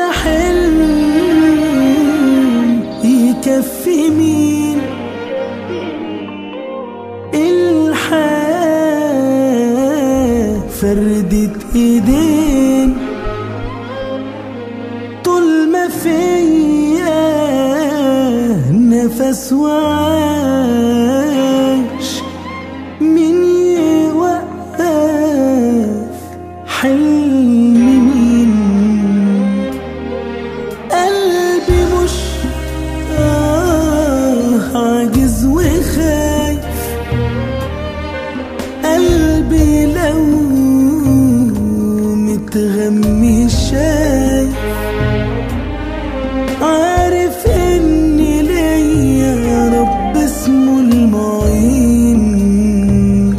ده حلم يكفي مين الحياة فردة ايدين طول ما فيا نفس وعاش مين يوقف حلم مين قلبي مش آه عاجز وخايف قلبي لو متغمي شايف عارف اني ليا رب اسمه المعين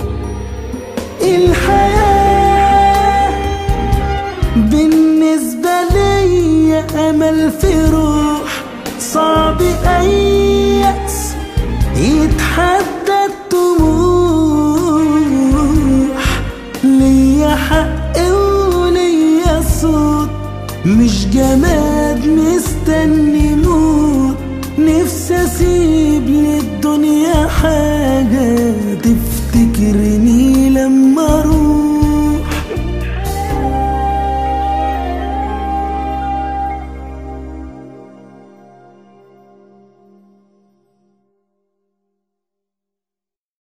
الحياة بالنسبة ليا أمل في روح صعب أي يأس يتحدى الطموح ليا حق وليا صوت مش جمال